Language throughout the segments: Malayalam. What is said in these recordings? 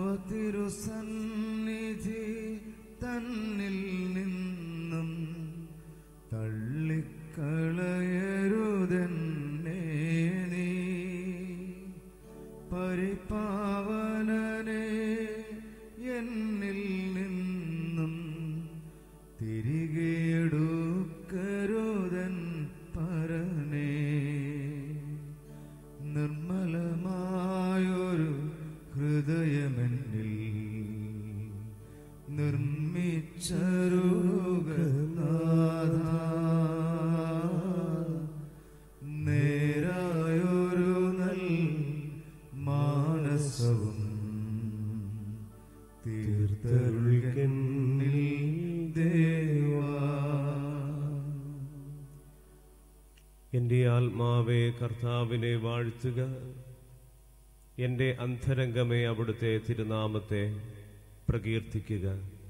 തവ തിരുസന്നിധി തന്നിൽ നിന്നും തള്ളിക്കളയരുതെന്നേ നീ പരിപാവനനെ എന്നിൽ നിന്നും തിരികെ എടുക്കരുതൻ പരനേ നിർമ്മലമായൊരു ഹൃദയമെന്നിൽ നിർമ്മിച്ചരുകനാഥ നേരായൊരു നൽ മാനസവും തീർത്തരുൾകന്നിൽ ദേവാ എന്റെ ആത്മാവെ കർത്താവിനെ വാഴ്ത്തുക എന്റെ അന്തരംഗമേ അവിടുത്തെ തിരുനാമത്തെ പ്രകീർത്തിക്കുക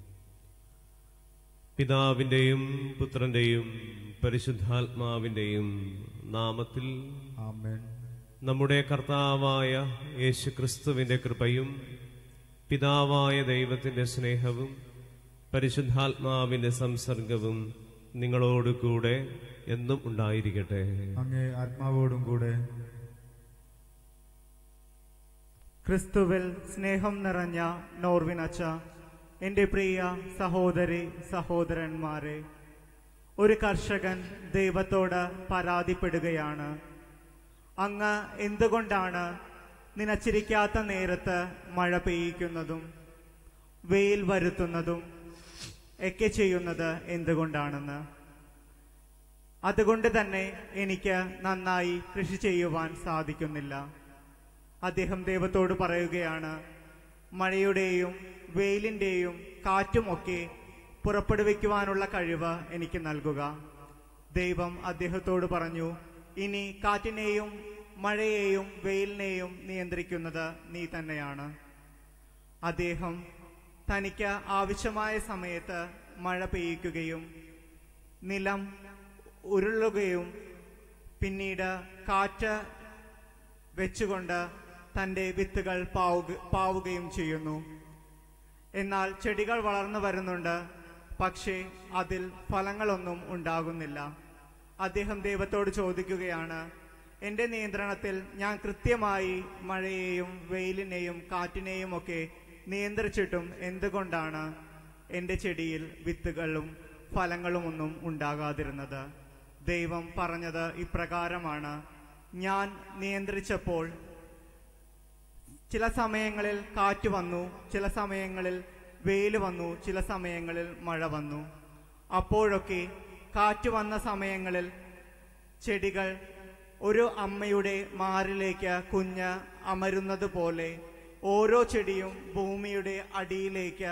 പിതാവിന്റെയും പുത്രന്റെയും പരിശുദ്ധാത്മാവിന്റെയും നാമത്തിൽ ആമേൻ നമ്മുടെ കർത്താവായ യേശുക്രിസ്തുവിന്റെ കൃപയും പിതാവായ ദൈവത്തിന്റെ സ്നേഹവും പരിശുദ്ധാത്മാവിന്റെ സംസർഗവും നിങ്ങളോട് കൂടെ എന്നും ഉണ്ടായിരിക്കട്ടെ അങ്ങേ ആത്മാവോടും കൂടെ ക്രിസ്തുവിൽ സ്നേഹം നിറഞ്ഞ നോർവിനച്ച എൻ്റെ പ്രിയ സഹോദരി സഹോദരന്മാരെ ഒരു കർഷകൻ ദൈവത്തോട് പരാതിപ്പെടുകയാണ് അങ്ങ് എന്തുകൊണ്ടാണ് നനച്ചിരിക്കാത്ത നേരത്ത് മഴ പെയ്യിക്കുന്നതും വെയിൽ വരുത്തുന്നതും ഒക്കെ ചെയ്യുന്നത് എന്തുകൊണ്ടാണെന്ന് അതുകൊണ്ട് തന്നെ എനിക്ക് നന്നായി കൃഷി ചെയ്യുവാൻ സാധിക്കുന്നില്ല അദ്ദേഹം ദൈവത്തോട് പറയുകയാണ് മഴയുടെയും വെയിലിന്റെയും കാറ്റുമൊക്കെ പുറപ്പെടുവിക്കുവാനുള്ള കഴിവ് എനിക്ക് നൽകുക ദൈവം അദ്ദേഹത്തോട് പറഞ്ഞു ഇനി കാറ്റിനെയും മഴയെയും വെയിലിനെയും നിയന്ത്രിക്കുന്നത് നീ തന്നെയാണ് അദ്ദേഹം തനിക്ക് ആവശ്യമായ സമയത്ത് മഴ പെയ്യിക്കുകയും നിലം ഉരുളുകയും പിന്നീട് കാറ്റ് വെച്ചുകൊണ്ട് തന്റെ വിത്തുകൾ പാവുക പാവുകയും ചെയ്യുന്നു എന്നാൽ ചെടികൾ വളർന്നു വരുന്നുണ്ട് പക്ഷേ അതിൽ ഫലങ്ങളൊന്നും ഉണ്ടാകുന്നില്ല അദ്ദേഹം ദൈവത്തോട് ചോദിക്കുകയാണ് എന്റെ നിയന്ത്രണത്തിൽ ഞാൻ കൃത്യമായി മഴയെയും വെയിലിനെയും കാറ്റിനെയും ഒക്കെ നിയന്ത്രിച്ചിട്ടും എന്തുകൊണ്ടാണ് എന്റെ ചെടിയിൽ വിത്തുകളും ഫലങ്ങളുമൊന്നും ഉണ്ടാകാതിരുന്നത് ദൈവം പറഞ്ഞത് ഇപ്രകാരമാണ് ഞാൻ നിയന്ത്രിച്ചപ്പോൾ ചില സമയങ്ങളിൽ കാറ്റ് വന്നു ചില സമയങ്ങളിൽ വെയിൽ വന്നു ചില സമയങ്ങളിൽ മഴ വന്നു അപ്പോഴൊക്കെ കാറ്റ് വന്ന സമയങ്ങളിൽ ചെടികൾ ഒരു അമ്മയുടെ മാറിലേക്ക് കുഞ്ഞ് അമരുന്നത് പോലെ ഓരോ ചെടിയും ഭൂമിയുടെ അടിയിലേക്ക്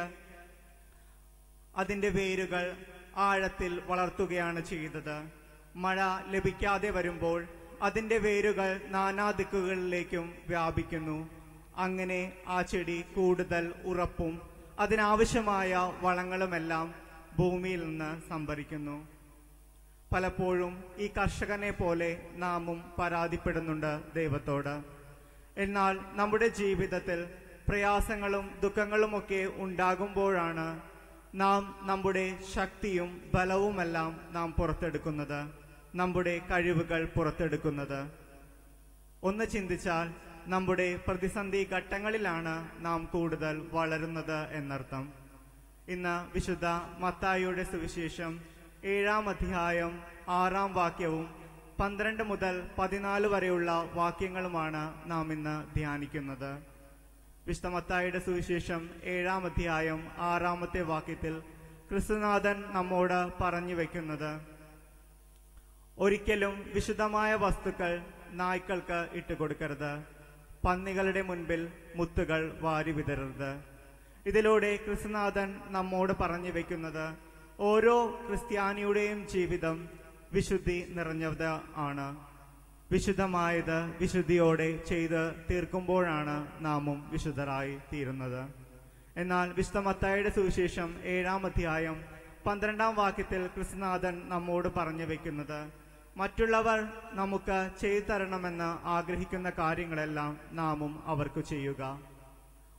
അതിന്റെ വേരുകൾ ആഴത്തിൽ വളർത്തുകയാണ് ചെയ്തത് മഴ ലഭിക്കാതെ വരുമ്പോൾ അതിന്റെ വേരുകൾ നാനാ ദിക്കുകളിലേക്കും വ്യാപിക്കുന്നു അങ്ങനെ ആ ചെടി കൂടുതൽ ഉറപ്പും അതിനാവശ്യമായ വളങ്ങളുമെല്ലാം ഭൂമിയിൽ നിന്ന് സംഭരിക്കുന്നു പലപ്പോഴും ഈ കർഷകനെ പോലെ നാമും പരാതിപ്പെടുന്നുണ്ട് ദൈവത്തോട് എന്നാൽ നമ്മുടെ ജീവിതത്തിൽ പ്രയാസങ്ങളും ദുഃഖങ്ങളുമൊക്കെ ഉണ്ടാകുമ്പോഴാണ് നാം നമ്മുടെ ശക്തിയും ബലവുമെല്ലാം നാം പുറത്തെടുക്കുന്നത് നമ്മുടെ കഴിവുകൾ പുറത്തെടുക്കുന്നത് ഒന്ന് ചിന്തിച്ചാൽ നമ്മുടെ പ്രതിസന്ധി ഘട്ടങ്ങളിലാണ് നാം കൂടുതൽ വളരുന്നത് എന്നർത്ഥം ഇന്ന് വിശുദ്ധ മത്തായിയുടെ സുവിശേഷം ഏഴാം അധ്യായം ആറാം വാക്യവും പന്ത്രണ്ട് മുതൽ പതിനാല് വരെയുള്ള വാക്യങ്ങളുമാണ് നാം ഇന്ന് ധ്യാനിക്കുന്നത് വിശുദ്ധ മത്തായിയുടെ സുവിശേഷം ഏഴാം അധ്യായം ആറാമത്തെ വാക്യത്തിൽ ക്രിസ്തുനാഥൻ നമ്മോട് പറഞ്ഞു വെക്കുന്നത് ഒരിക്കലും വിശുദ്ധമായ വസ്തുക്കൾ നായ്ക്കൾക്ക് ഇട്ടുകൊടുക്കരുത് പന്നികളുടെ മുൻപിൽ മുത്തുകൾ വാരി വിതരരുത് ഇതിലൂടെ ക്രിസ്തുനാഥൻ നമ്മോട് പറഞ്ഞു വെക്കുന്നത് ഓരോ ക്രിസ്ത്യാനിയുടെയും ജീവിതം വിശുദ്ധി നിറഞ്ഞത് ആണ് വിശുദ്ധമായത് വിശുദ്ധിയോടെ ചെയ്ത് തീർക്കുമ്പോഴാണ് നാമും വിശുദ്ധരായി തീരുന്നത് എന്നാൽ വിശുദ്ധ മത്തായിയുടെ സുവിശേഷം ഏഴാം അധ്യായം പന്ത്രണ്ടാം വാക്യത്തിൽ ക്രിസ്തുനാഥൻ നമ്മോട് പറഞ്ഞു വെക്കുന്നത് മറ്റുള്ളവർ നമുക്ക് ചെയ്തു തരണമെന്ന് ആഗ്രഹിക്കുന്ന കാര്യങ്ങളെല്ലാം നാമും അവർക്ക് ചെയ്യുക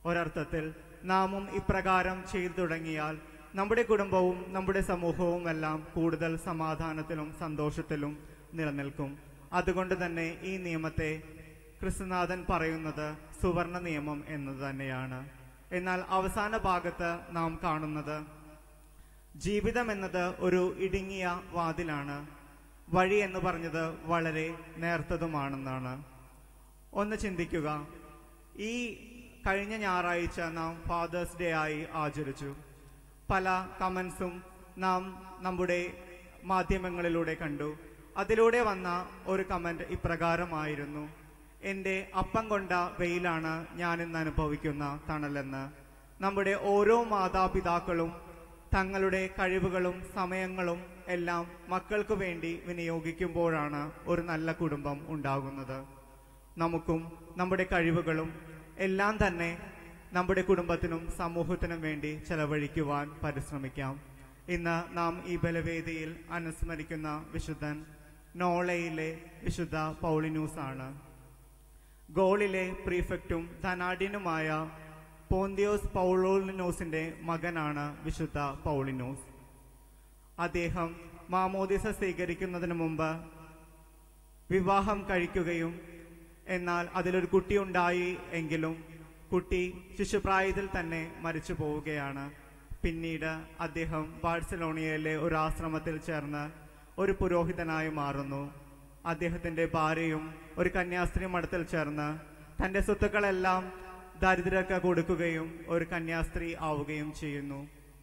ഒരർത്ഥത്തിൽ നാമും ഇപ്രകാരം ചെയ്തു തുടങ്ങിയാൽ നമ്മുടെ കുടുംബവും നമ്മുടെ സമൂഹവും എല്ലാം കൂടുതൽ സമാധാനത്തിലും സന്തോഷത്തിലും നിലനിൽക്കും അതുകൊണ്ട് തന്നെ ഈ നിയമത്തെ ക്രിസ്തുനാഥൻ പറയുന്നത് സുവർണ നിയമം എന്നത് തന്നെയാണ് എന്നാൽ അവസാന ഭാഗത്ത് നാം കാണുന്നത് ജീവിതം എന്നത് ഒരു ഇടുങ്ങിയ വാതിലാണ് വഴി എന്ന് പറഞ്ഞത് വളരെ നേർത്തതുമാണെന്നാണ് ഒന്ന് ചിന്തിക്കുക ഈ കഴിഞ്ഞ ഞായറാഴ്ച നാം ഫാദേഴ്സ് ഡേ ആയി ആചരിച്ചു പല കമൻസും നാം നമ്മുടെ മാധ്യമങ്ങളിലൂടെ കണ്ടു അതിലൂടെ വന്ന ഒരു കമന്റ് ഇപ്രകാരമായിരുന്നു എന്റെ അപ്പം കൊണ്ട വെയിലാണ് ഞാൻ ഇന്ന് അനുഭവിക്കുന്ന തണലെന്ന് നമ്മുടെ ഓരോ മാതാപിതാക്കളും തങ്ങളുടെ കഴിവുകളും സമയങ്ങളും എല്ലാം മക്കൾക്ക് വേണ്ടി വിനിയോഗിക്കുമ്പോഴാണ് ഒരു നല്ല കുടുംബം ഉണ്ടാകുന്നത് നമുക്കും നമ്മുടെ കഴിവുകളും എല്ലാം തന്നെ നമ്മുടെ കുടുംബത്തിനും സമൂഹത്തിനും വേണ്ടി ചെലവഴിക്കുവാൻ പരിശ്രമിക്കാം ഇന്ന് നാം ഈ ബലവേദിയിൽ അനുസ്മരിക്കുന്ന വിശുദ്ധൻ നോളയിലെ വിശുദ്ധ പൗളിനൂസ് ആണ് ഗോളിലെ പ്രീഫെക്റ്റും ധനാഢ്യനുമായ പോന്തിയോസ് പൗളോലിനോസിന്റെ മകനാണ് വിശുദ്ധ പൗളിനോസ് അദ്ദേഹം മാമോദിസ സ്വീകരിക്കുന്നതിന് മുമ്പ് വിവാഹം കഴിക്കുകയും എന്നാൽ അതിലൊരു കുട്ടി ഉണ്ടായി എങ്കിലും കുട്ടി ശിശുപ്രായത്തിൽ തന്നെ മരിച്ചു പോവുകയാണ് പിന്നീട് അദ്ദേഹം ബാഴ്സലോണിയയിലെ ഒരു ആശ്രമത്തിൽ ചേർന്ന് ഒരു പുരോഹിതനായി മാറുന്നു അദ്ദേഹത്തിന്റെ ഭാര്യയും ഒരു കന്യാസ്ത്രീ മഠത്തിൽ ചേർന്ന് തന്റെ സ്വത്തുക്കളെല്ലാം ദരിദ്രർക്ക് കൊടുക്കുകയും ഒരു കന്യാസ്ത്രീ ആവുകയും ചെയ്യുന്നു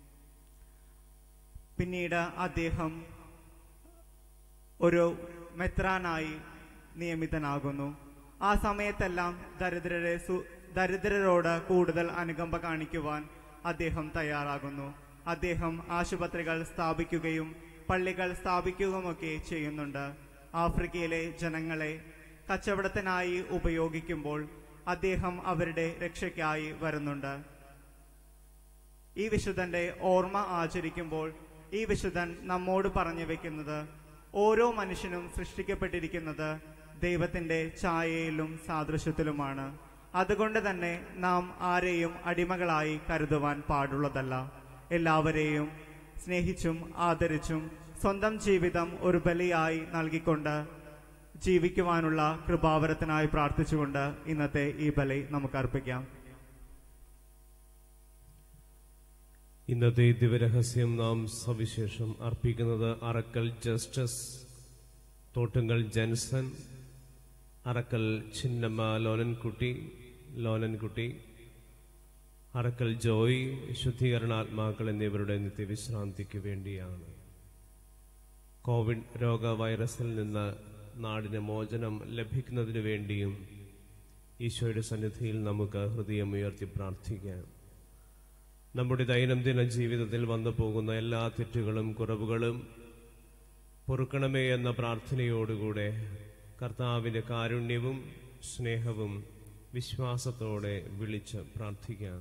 പിന്നീട് അദ്ദേഹം ഒരു മെത്രാനായി നിയമിതനാകുന്നു ആ സമയത്തെല്ലാം ദരിദ്രരെ സു ദരിദ്രരോട് കൂടുതൽ അനുകമ്പ കാണിക്കുവാൻ അദ്ദേഹം തയ്യാറാകുന്നു അദ്ദേഹം ആശുപത്രികൾ സ്ഥാപിക്കുകയും പള്ളികൾ സ്ഥാപിക്കുകയുമൊക്കെ ചെയ്യുന്നുണ്ട് ആഫ്രിക്കയിലെ ജനങ്ങളെ കച്ചവടത്തിനായി ഉപയോഗിക്കുമ്പോൾ അദ്ദേഹം അവരുടെ രക്ഷയ്ക്കായി വരുന്നുണ്ട് ഈ വിശുദ്ധന്റെ ഓർമ്മ ആചരിക്കുമ്പോൾ ഈ വിശുദ്ധൻ നമ്മോട് പറഞ്ഞു വെക്കുന്നത് ഓരോ മനുഷ്യനും സൃഷ്ടിക്കപ്പെട്ടിരിക്കുന്നത് ദൈവത്തിന്റെ ഛായയിലും സാദൃശ്യത്തിലുമാണ് അതുകൊണ്ട് തന്നെ നാം ആരെയും അടിമകളായി കരുതുവാൻ പാടുള്ളതല്ല എല്ലാവരെയും സ്നേഹിച്ചും ആദരിച്ചും സ്വന്തം ജീവിതം ഒരു ബലിയായി നൽകിക്കൊണ്ട് ജീവിക്കുവാനുള്ള കൃപാവരത്തിനായി പ്രാർത്ഥിച്ചുകൊണ്ട് ഇന്നത്തെ ഈ ബലി നമുക്ക് അർപ്പിക്കാം ഇന്നത്തെ ദിവരഹസ്യം നാം സവിശേഷം അർപ്പിക്കുന്നത് അറക്കൽ ജസ്റ്റിസ് തോട്ടുങ്കൽ ജൻസൺ അറക്കൽ ചിന്നമ്മ ലോനൻകുട്ടി ലോനൻകുട്ടി അറക്കൽ ജോയ് ശുദ്ധീകരണാത്മാക്കൾ എന്നിവരുടെ നിത്യവിശ്രാന്തിക്ക് വേണ്ടിയാണ് കോവിഡ് രോഗ വൈറസിൽ നിന്ന് നാടിന് മോചനം ലഭിക്കുന്നതിനു വേണ്ടിയും ഈശോയുടെ സന്നിധിയിൽ നമുക്ക് ഹൃദയമുയർത്തി പ്രാർത്ഥിക്കാം നമ്മുടെ ദൈനംദിന ജീവിതത്തിൽ വന്നു പോകുന്ന എല്ലാ തെറ്റുകളും കുറവുകളും പൊറുക്കണമേ എന്ന പ്രാർത്ഥനയോടുകൂടെ കർത്താവിന്റെ കാരുണ്യവും സ്നേഹവും വിശ്വാസത്തോടെ വിളിച്ച് പ്രാർത്ഥിക്കാം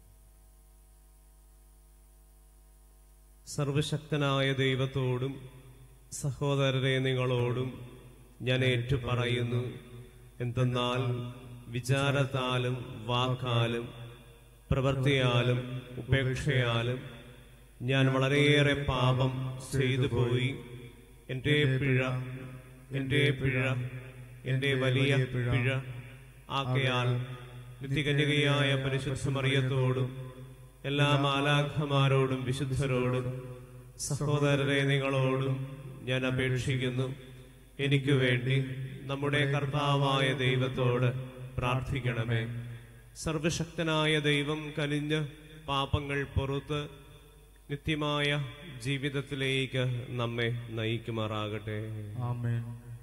സർവശക്തനായ ദൈവത്തോടും സഹോദരരെ നിങ്ങളോടും ഞാൻ ഏറ്റു പറയുന്നു എന്തെന്നാൽ വിചാരത്താലും വാക്കാലും പ്രവൃത്തിയാലും ഉപേക്ഷയാലും ഞാൻ വളരെയേറെ പാപം ചെയ്തു പോയി എന്റെ പിഴ എന്റെ പിഴ എന്റെ വലിയ പിഴ ആകയാൽ നിത്യകന്യകയായ പരിശുദ്ധ മറിയത്തോടും എല്ലാ മാലാഖമാരോടും വിശുദ്ധരോടും സഹോദരരെ നിങ്ങളോടും ഞാൻ അപേക്ഷിക്കുന്നു എനിക്കു വേണ്ടി നമ്മുടെ കർത്താവായ ദൈവത്തോട് പ്രാർത്ഥിക്കണമേ സർവശക്തനായ ദൈവം കനിഞ്ഞ് പാപങ്ങൾ പുറത്ത് നിത്യമായ ജീവിതത്തിലേക്ക് നമ്മെ നയിക്കുമാറാകട്ടെ ആമേൻ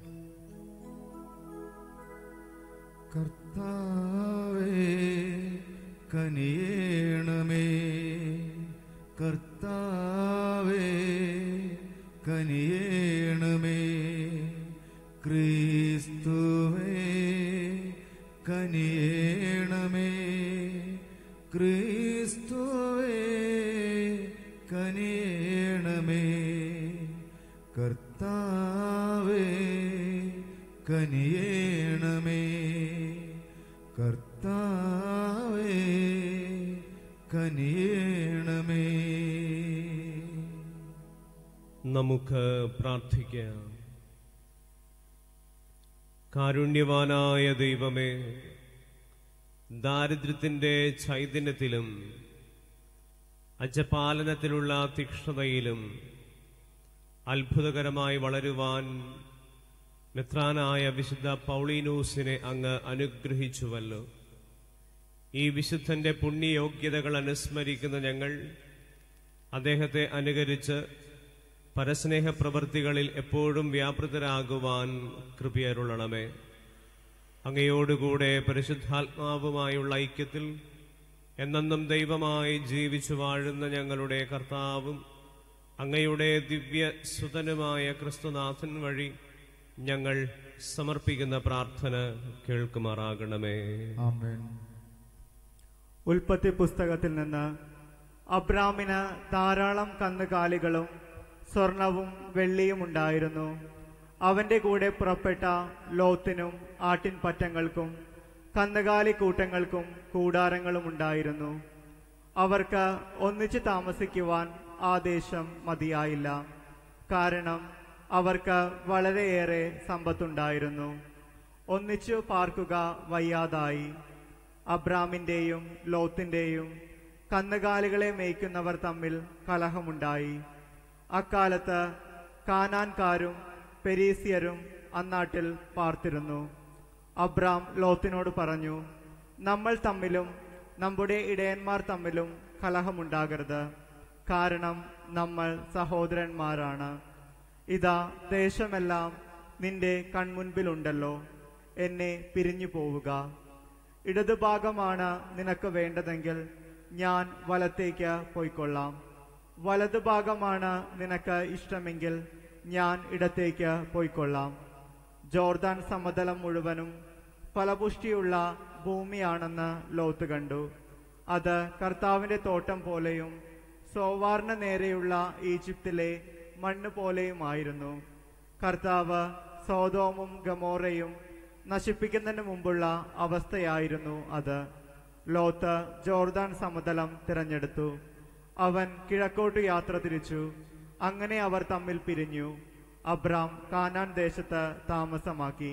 കർത്താവേ കനിയേണമേ കർത്താവേ കനിയേണമേ ക്രിസ്തുവേ കനിയേണമേ ക്രിസ്തുവേ കനിയേണമേ കർത്താവേ കനിയേണമേ കർത്താവേ കനിയേണമേ നമുക്ക് പ്രാർത്ഥിക്കാം കാരുണ്യവാനായ ദൈവമേ ദാരിദ്ര്യത്തിന്റെ ചൈതന്യത്തിലും അജപാലനത്തിലുള്ള തീക്ഷ്ണതയിലും അത്ഭുതകരമായി വളരുവാൻ മെത്രാനായ വിശുദ്ധ പൗളീനൂസിനെ അങ്ങ് അനുഗ്രഹിച്ചുവല്ലോ ഈ വിശുദ്ധന്റെ പുണ്യയോഗ്യതകൾ അനുസ്മരിക്കുന്ന ഞങ്ങൾ അദ്ദേഹത്തെ അനുകരിച്ച് പരസ്നേഹ പ്രവൃത്തികളിൽ എപ്പോഴും വ്യാപൃതരാകുവാൻ കൃപയരുളണമേ അങ്ങയോടുകൂടെ പരിശുദ്ധാത്മാവുമായുള്ള ഐക്യത്തിൽ എന്നെന്നും ദൈവമായി ജീവിച്ചു വാഴുന്ന ഞങ്ങളുടെ കർത്താവും അങ്ങയുടെ ദിവ്യ സുതനുമായ ക്രിസ്തുനാഥൻ വഴി ഞങ്ങൾ സമർപ്പിക്കുന്ന പ്രാർത്ഥന കേൾക്കുമാറാകണമേ ആമേൻ ഉൽപ്പത്തി പുസ്തകത്തിൽ നിന്ന് അബ്രാമിന് ധാരാളം കന്നുകാലികളും സ്വർണവും വെള്ളിയും ഉണ്ടായിരുന്നു അവന്റെ കൂടെ പുറപ്പെട്ട ലോത്തിനും ആട്ടിൻപറ്റങ്ങൾക്കും കന്നുകാലി കൂട്ടങ്ങൾക്കും കൂടാരങ്ങളും ഉണ്ടായിരുന്നു അവർക്ക് ഒന്നിച്ചു താമസിക്കുവാൻ ആ ദേശം മതിയായില്ല കാരണം അവർക്ക് വളരെയേറെ സമ്പത്തുണ്ടായിരുന്നു ഒന്നിച്ചു പാർക്കുക വയ്യാതായി അബ്രാമിന്റെയും ലോത്തിന്റെയും കന്നുകാലികളെ മേയ്ക്കുന്നവർ തമ്മിൽ കലഹമുണ്ടായി അക്കാലത്ത് കാനാൻകാരും പെരീസിയരും അന്നാട്ടിൽ പാർത്തിരുന്നു അബ്രാം ലോത്തിനോട് പറഞ്ഞു നമ്മൾ തമ്മിലും നമ്മുടെ ഇടയന്മാർ തമ്മിലും കലഹമുണ്ടാകരുത് കാരണം നമ്മൾ സഹോദരന്മാരാണ് ഇതാ ദേശമെല്ലാം നിന്റെ കൺമുൻപിലുണ്ടല്ലോ എന്നെ പിരിഞ്ഞു പോവുക ഇടതുഭാഗമാണ് നിനക്ക് വേണ്ടതെങ്കിൽ ഞാൻ വലത്തേക്ക് പോയിക്കൊള്ളാം വലതുഭാഗമാണ് നിനക്ക് ഇഷ്ടമെങ്കിൽ ഞാൻ ഇടത്തേക്ക് പോയിക്കൊള്ളാം ജോർദാൻ സമതലം മുഴുവനും ഫലപുഷ്ടിയുള്ള ഭൂമിയാണെന്ന് ലോത്ത് കണ്ടു അത് കർത്താവിന്റെ തോട്ടം പോലെയും സോവാറിന് നേരെയുള്ള ഈജിപ്തിലെ മണ്ണ് പോലെയുമായിരുന്നു കർത്താവ് സോതോമും ഗമോറയും നശിപ്പിക്കുന്നതിന് മുമ്പുള്ള അവസ്ഥയായിരുന്നു അത് ലോത്ത് ജോർദാൻ സമതലം തിരഞ്ഞെടുത്തു അവൻ കിഴക്കോട്ട് യാത്ര തിരിച്ചു അങ്ങനെ അവർ തമ്മിൽ പിരിഞ്ഞു അബ്രാം കാനാൻ ദേശത്ത് താമസമാക്കി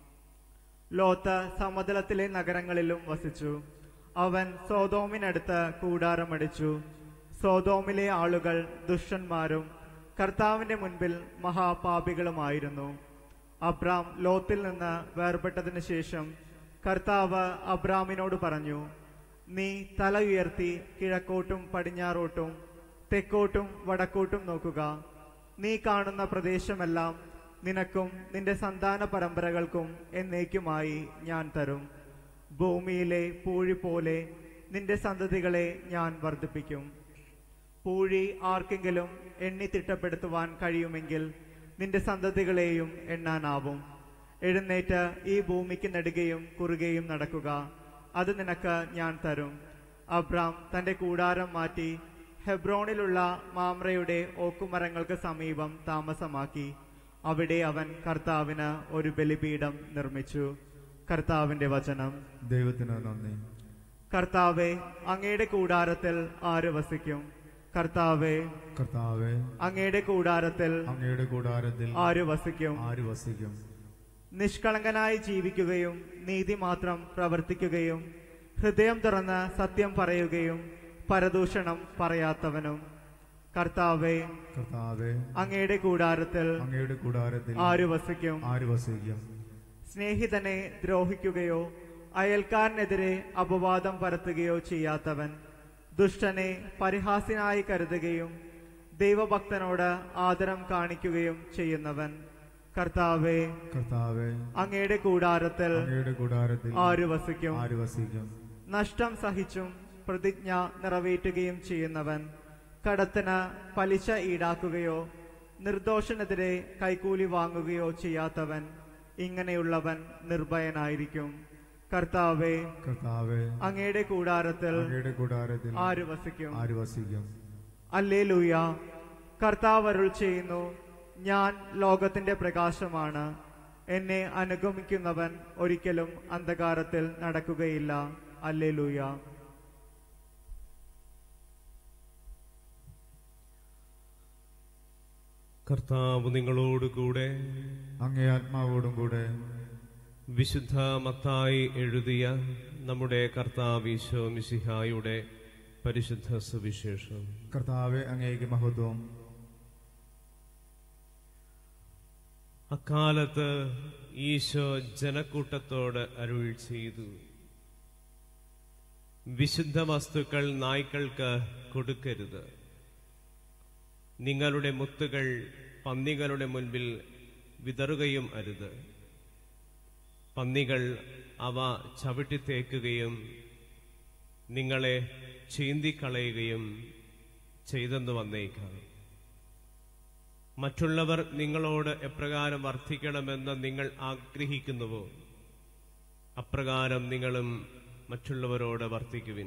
ലോത്ത് സമതലത്തിലെ നഗരങ്ങളിലും വസിച്ചു അവൻ സോതോമിനടുത്ത് കൂടാരമടിച്ചു സോതോമിലെ ആളുകൾ ദുഷ്ടന്മാരും കർത്താവിന്റെ മുൻപിൽ മഹാപാപികളുമായിരുന്നു അബ്രാം ലോത്തിൽ നിന്ന് വേർപെട്ടതിന് ശേഷം കർത്താവ് അബ്രാമിനോട് പറഞ്ഞു നീ തല ഉയർത്തി കിഴക്കോട്ടും പടിഞ്ഞാറോട്ടും തെക്കോട്ടും വടക്കോട്ടും നോക്കുക നീ കാണുന്ന പ്രദേശമെല്ലാം നിനക്കും നിന്റെ സന്താന പരമ്പരകൾക്കും എന്നേക്കുമായി ഞാൻ തരും ഭൂമിയിലെ പൂഴി പോലെ നിന്റെ സന്തതികളെ ഞാൻ വർദ്ധിപ്പിക്കും പൂഴി ആർക്കെങ്കിലും എണ്ണി തിട്ടപ്പെടുത്തുവാൻ കഴിയുമെങ്കിൽ നിന്റെ സന്തതികളെയും എണ്ണാനാവും എഴുന്നേറ്റ് ഈ ഭൂമിക്ക് നെടുകയും കുറുകയും നടക്കുക അത് നിനക്ക് ഞാൻ തരും അബ്രാം തന്റെ കൂടാരം മാറ്റി ഹെബ്രോണിലുള്ള മാമ്രയുടെ ഓക്കുമരങ്ങൾക്ക് സമീപം താമസമാക്കി അവിടെ അവൻ കർത്താവിന് ഒരു ബലിപീഠം നിർമ്മിച്ചു കർത്താവിന്റെ വചനം ദൈവത്തിന് നന്ദി കർത്താവെ അങ്ങയുടെ കൂടാരത്തിൽ ആര് വസിക്കും കർത്താവെ കർത്താവെ അങ്ങയുടെ കൂടാരത്തിൽ അങ്ങയുടെ കൂടാരത്തിൽ ആര് വസിക്കും ആര് വസിക്കും നിഷ്കളങ്കനായി ജീവിക്കുകയും നീതി മാത്രം പ്രവർത്തിക്കുകയും ഹൃദയം തുറന്ന് സത്യം പറയുകയും പരദൂഷണം പറയാത്തവനും കർത്താവെ കർത്താവെ അങ്ങയുടെ കൂടാരത്തിൽ അങ്ങയുടെ കൂടാരത്തിൽ ആര് വസിക്കും ആര് വസിക്കും സ്നേഹിതനെ ദ്രോഹിക്കുകയോ അയൽക്കാരനെതിരെ അപവാദം പരത്തുകയോ ചെയ്യാത്തവൻ ദുഷ്ടനെ പരിഹാസ്യനായി കരുതുകയും ദൈവഭക്തനോട് ആദരം കാണിക്കുകയും ചെയ്യുന്നവൻ കർത്താവെ കർത്താവെ അങ്ങയുടെ കൂടാരത്തിൽ അങ്ങയുടെ കൂടാരത്തിൽ ആര് വസിക്കും ആര് വസിക്കും നഷ്ടം സഹിച്ചും പ്രതിജ്ഞ നിറവേറ്റുകയും ചെയ്യുന്നവൻ കടത്തിന് പലിശ ഈടാക്കുകയോ നിർദോഷനെതിരെ കൈക്കൂലി വാങ്ങുകയോ ചെയ്യാത്തവൻ ഇങ്ങനെയുള്ളവൻ നിർഭയനായിരിക്കും കർത്താവെ കർത്താവെ അങ്ങയുടെ കൂടാരത്തിൽ അങ്ങയുടെ കൂടാരത്തിൽ ആര് വസിക്കും ആര് വസിക്കും അല്ലേ ലൂയ കർത്താവ് അരുൾ ചെയ്യുന്നു ഞാൻ ലോകത്തിന്റെ പ്രകാശമാണ് എന്നെ അനുഗമിക്കുന്നവൻ ഒരിക്കലും അന്ധകാരത്തിൽ നടക്കുകയില്ല അല്ലേ ലൂയ കർത്താവ് നിങ്ങളോടുകൂടെ അങ്ങേ ആത്മാവോടും കൂടെ വിശുദ്ധ മത്തായി എഴുതിയ നമ്മുടെ കർത്താവ് ഈശോ മിശിഹായുടെ പരിശുദ്ധ സുവിശേഷം കർത്താവെ അങ്ങേക്ക് മഹത്വം അക്കാലത്ത് ഈശോ ജനക്കൂട്ടത്തോട് അരുൾ ചെയ്തു വിശുദ്ധ വസ്തുക്കൾ നായ്ക്കൾക്ക് കൊടുക്കരുത് നിങ്ങളുടെ മുത്തുകൾ പന്നികളുടെ മുൻപിൽ വിതറുകയും അരുത് പന്നികൾ അവ ചവിട്ടിത്തേക്കുകയും നിങ്ങളെ ചീന്തിക്കളയുകയും ചെയ്തെന്ന് വന്നേക്കാം മറ്റുള്ളവർ നിങ്ങളോട് എപ്രകാരം വർദ്ധിക്കണമെന്ന് നിങ്ങൾ ആഗ്രഹിക്കുന്നുവോ അപ്രകാരം നിങ്ങളും മറ്റുള്ളവരോട് വർദ്ധിക്കുവിൻ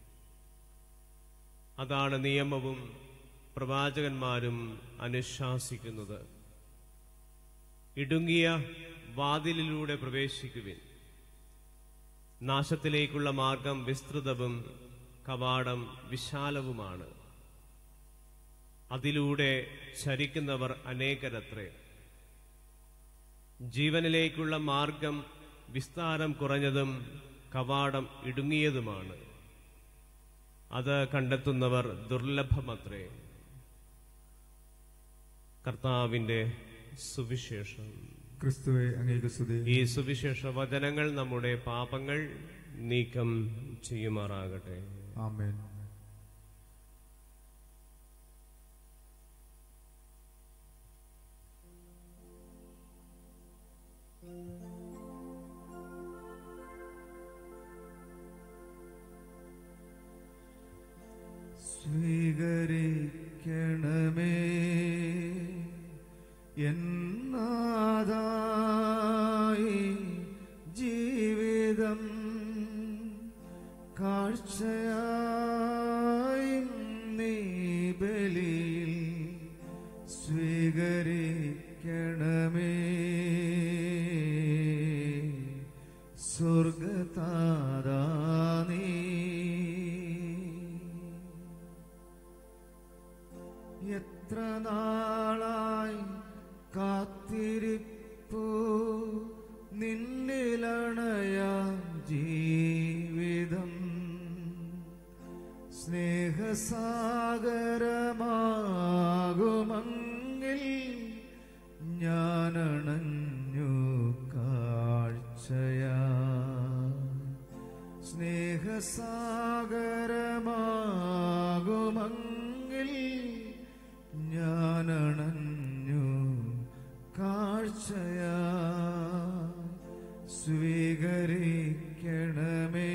അതാണ് നിയമവും പ്രവാചകന്മാരും അനുശാസിക്കുന്നത് ഇടുങ്ങിയ വാതിലിലൂടെ പ്രവേശിക്കുവിൻ നാശത്തിലേക്കുള്ള മാർഗം വിസ്തൃതവും കവാടം വിശാലവുമാണ് അതിലൂടെ ചരിക്കുന്നവർ അനേകരത്രേ ജീവനിലേക്കുള്ള മാർഗം വിസ്താരം കുറഞ്ഞതും കവാടം ഇടുങ്ങിയതുമാണ് അത് കണ്ടെത്തുന്നവർ ദുർലഭമത്രേ കർത്താവിന്റെ സുവിശേഷം ക്രിസ്തുവെ അങ്ങേക്ക് സ്തുതി ഈ സുവിശേഷ വചനങ്ങൾ നമ്മുടെ പാപങ്ങൾ നീക്കം ചെയ്യുമാറാകട്ടെ ആമേൻ സ്വീകരിക്കണമേ എന്നാദായി ജീവിതം കാഴ്ചയായി നീ ബലിയിൽ സ്വീകരിക്കണമേ സ്വർഗതാരാ നീ എത്ര നാളായി കാത്തിരിപ്പു നിന്നിലണയാം ജീവിതം സ്നേഹസാഗരമാകുമങ്ങിൽ ഞാനണഞ്ഞു കാഴ്ചയാ സ്നേഹസാഗരമാകുമങ്ങിൽ ഞാനണഞ്ഞു കാഴ്ചയാ സ്വീകരിക്കണമേ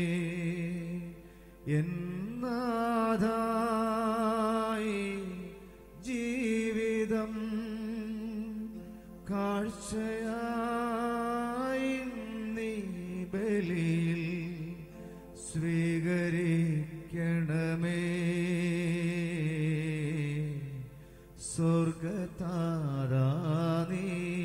എന്നാഥായി ജീവിതം കാഴ്ചയായി നീ ബലിയിൽ സ്വീകരിക്കണമേ സ്വർഗതാരാ നീ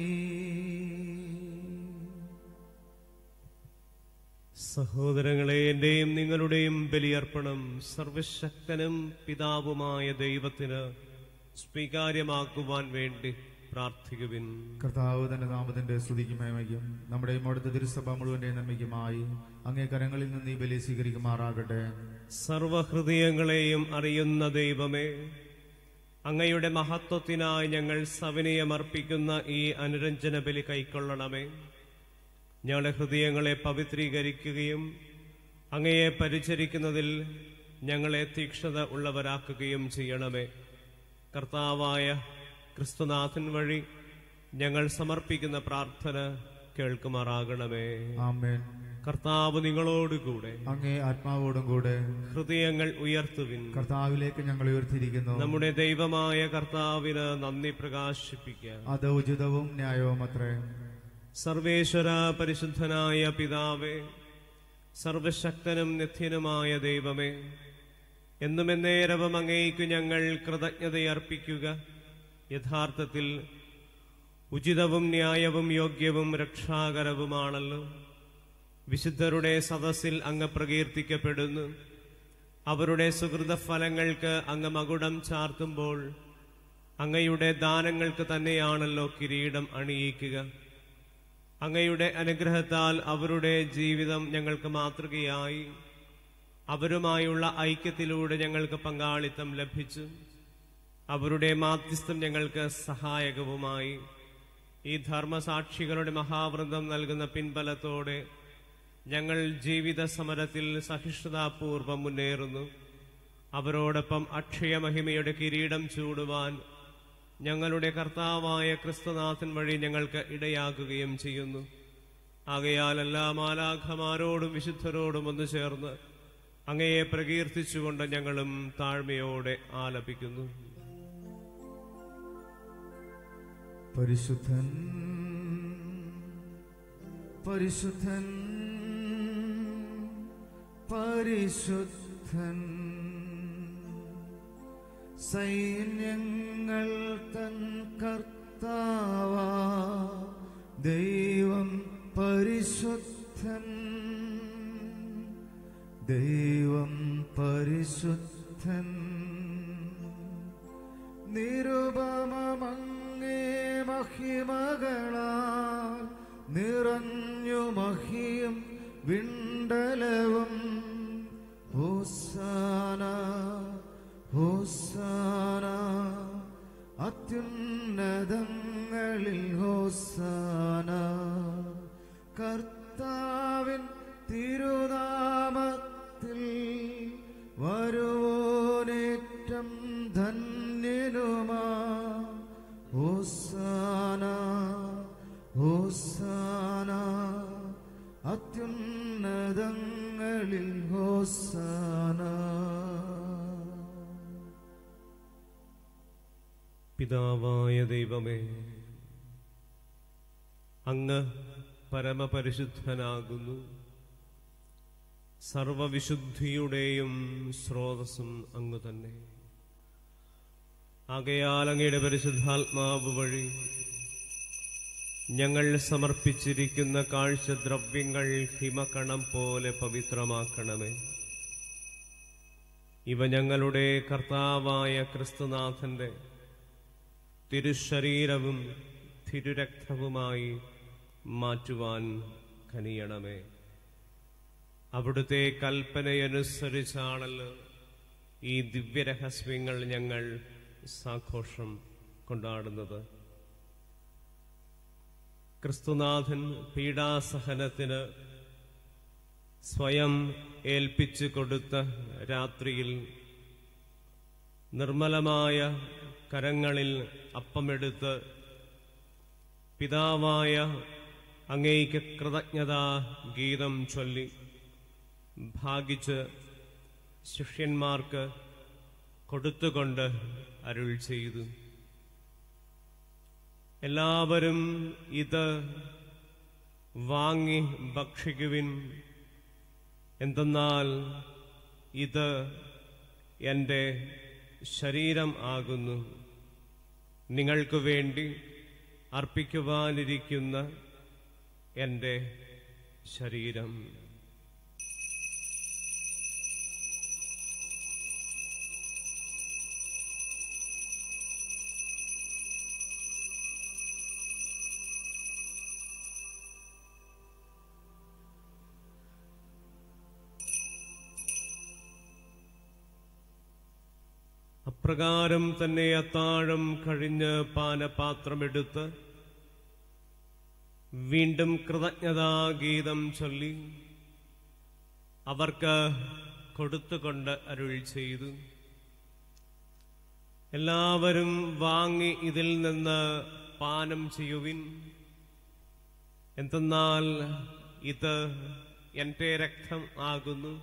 സഹോദരങ്ങളെ എന്റെയും നിങ്ങളുടെയും ബലിയർപ്പണം സർവശക്തനും പിതാവുമായ ദൈവത്തിന് സ്വീകാര്യമാക്കുവാൻ വേണ്ടി പ്രാർത്ഥിക്കുവിൻ കർത്താവ് തന്റെ നാമത്തിന്റെ സ്തുതിക്കും മേമയ്ക്കും നമ്മുടെ അടുത്ത തിരുസഭ മുഴുവന്റെ നന്മയ്ക്കുമായി അങ്ങേ കരങ്ങളിൽ നിന്ന് ഈ ബലി സ്വീകരിക്കുമാറാകട്ടെ സർവഹൃദയങ്ങളെയും അറിയുന്ന ദൈവമേ അങ്ങയുടെ മഹത്വത്തിനായി ഞങ്ങൾ സവിനയമർപ്പിക്കുന്ന ഈ അനുരഞ്ജന ബലി കൈക്കൊള്ളണമേ ഞങ്ങളുടെ ഹൃദയങ്ങളെ പവിത്രീകരിക്കുകയും അങ്ങയെ പരിചരിക്കുന്നതിൽ ഞങ്ങളെ തീക്ഷ്ണത ഉള്ളവരാക്കുകയും ചെയ്യണമേ കർത്താവായ ക്രിസ്തുനാഥൻ വഴി ഞങ്ങൾ സമർപ്പിക്കുന്ന പ്രാർത്ഥന കേൾക്കുമാറാകണമേ ആമേൻ കർത്താവ് നിങ്ങളോടുകൂടെ അങ്ങേ ആത്മാവോടും കൂടെ ഹൃദയങ്ങൾ ഉയർത്തുവിൻ കർത്താവിലേക്ക് ഞങ്ങൾ ഉയർത്തിയിരിക്കുന്നു നമ്മുടെ ദൈവമായ കർത്താവിന് നന്ദി പ്രകാശിപ്പിക്കാം അത് ഉചിതവും ന്യായവും അത്രേ സർവേശ്വര പരിശുദ്ധനായ പിതാവേ സർവശക്തനും നിത്യനുമായ ദൈവമേ എന്നും എന്നേരവും അങ്ങേക്ക് ഞങ്ങൾ കൃതജ്ഞതയർപ്പിക്കുക യഥാർത്ഥത്തിൽ ഉചിതവും ന്യായവും യോഗ്യവും രക്ഷാകരവുമാണല്ലോ വിശുദ്ധരുടെ സദസ്സിൽ അങ്ങ് പ്രകീർത്തിക്കപ്പെടുന്നു അവരുടെ സുഹൃത ഫലങ്ങൾക്ക് അങ്ങ് മകുടം ചാർത്തുമ്പോൾ അങ്ങയുടെ ദാനങ്ങൾക്ക് തന്നെയാണല്ലോ കിരീടം അണിയിക്കുക അങ്ങയുടെ അനുഗ്രഹത്താൽ അവരുടെ ജീവിതം ഞങ്ങൾക്ക് മാതൃകയായി അവരുമായുള്ള ഐക്യത്തിലൂടെ ഞങ്ങൾക്ക് പങ്കാളിത്തം ലഭിച്ചു അവരുടെ മാധ്യസ്ഥം ഞങ്ങൾക്ക് സഹായകവുമായി ഈ ധർമ്മസാക്ഷികളുടെ മഹാവൃന്ദം നൽകുന്ന പിൻബലത്തോടെ ഞങ്ങൾ ജീവിത സമരത്തിൽ സഹിഷ്ണുതാപൂർവം മുന്നേറുന്നു അവരോടൊപ്പം അക്ഷയമഹിമയുടെ കിരീടം ചൂടുവാൻ ഞങ്ങളുടെ കർത്താവായ ക്രിസ്തുനാഥൻ വഴി ഞങ്ങൾക്ക് ഇടയാകുകയും ചെയ്യുന്നു ആകയാൽ എല്ലാ മാലാഖമാരോടും വിശുദ്ധരോടും ഒന്ന് ചേർന്ന് അങ്ങയെ പ്രകീർത്തിച്ചുകൊണ്ട് ഞങ്ങളും താഴ്മയോടെ ആലപിക്കുന്നു പരിശുദ്ധൻ പരിശുദ്ധൻ പരിശുദ്ധൻ സൈന്യങ്ങൾ തൻ കർത്താവ ദൈവം പരിശുദ്ധൻ ദൈവം പരിശുദ്ധൻ നിരുപമങ്ങേ മഹിമകളാൽ നിറഞ്ഞു മഹിയും വിണ്ടലവും ഹോസാന ഹോസാന അത്യുന്നതങ്ങളിൽ ഹോസാന കർത്താവിൻ തിരുനാമത്തിൽ വരുവോനേറ്റം ധന്യനുമാ ഹോസാന ഹോസാന അത്യുന്നതങ്ങളിൽ ഹോസാന പിതാവായ ദൈവമേ അങ്ങ് പരമപരിശുദ്ധനാകുന്നു സർവവിശുദ്ധിയുടെയും സ്രോതസ്സും അങ്ങ് തന്നെ ആകയാൽ അങ്ങയുടെ പരിശുദ്ധാത്മാവ് വഴി ഞങ്ങൾ സമർപ്പിച്ചിരിക്കുന്ന കാഴ്ചദ്രവ്യങ്ങൾ ഹിമകണം പോലെ പവിത്രമാക്കണമേ ഇവ ഞങ്ങളുടെ കർത്താവായ ക്രിസ്തുനാഥന്റെ തിരുശരീരവും തിരുരക്തവുമായി മാറ്റുവാൻ കനിയണമേ അവിടുത്തെ കൽപ്പനയനുസരിച്ചാണല്ലോ ഈ ദിവ്യരഹസ്യങ്ങൾ ഞങ്ങൾ സാഘോഷം കൊണ്ടാടുന്നത് ക്രിസ്തുനാഥൻ പീഡാസഹനത്തിന് സ്വയം ഏൽപ്പിച്ചു കൊടുത്ത രാത്രിയിൽ നിർമ്മലമായ കരങ്ങളിൽ അപ്പമെടുത്ത് പിതാവായ അങ്ങേക്ക് കൃതജ്ഞതാ ഗീതം ചൊല്ലി ഭാഗിച്ച് ശിഷ്യന്മാർക്ക് കൊടുത്തുകൊണ്ട് അരുൾ ചെയ്തു എല്ലാവരും ഇത് വാങ്ങി ഭക്ഷിക്കുവിൻ എന്തെന്നാൽ ഇത് എൻ്റെ ശരീരം ആകുന്നു നിങ്ങൾക്ക് വേണ്ടി അർപ്പിക്കുവാനിരിക്കുന്ന എൻ്റെ ശരീരം അപ്രകാരം തന്നെ അത്താഴം കഴിഞ്ഞ് പാനപാത്രമെടുത്ത് വീണ്ടും കൃതജ്ഞതാഗീതം ചൊല്ലി അവർക്ക് കൊടുത്തുകൊണ്ട് അരുൾ ചെയ്തു എല്ലാവരും വാങ്ങി ഇതിൽ നിന്ന് പാനം ചെയ്യുവിൻ എന്തെന്നാൽ ഇത് എന്റെ രക്തം ആകുന്നു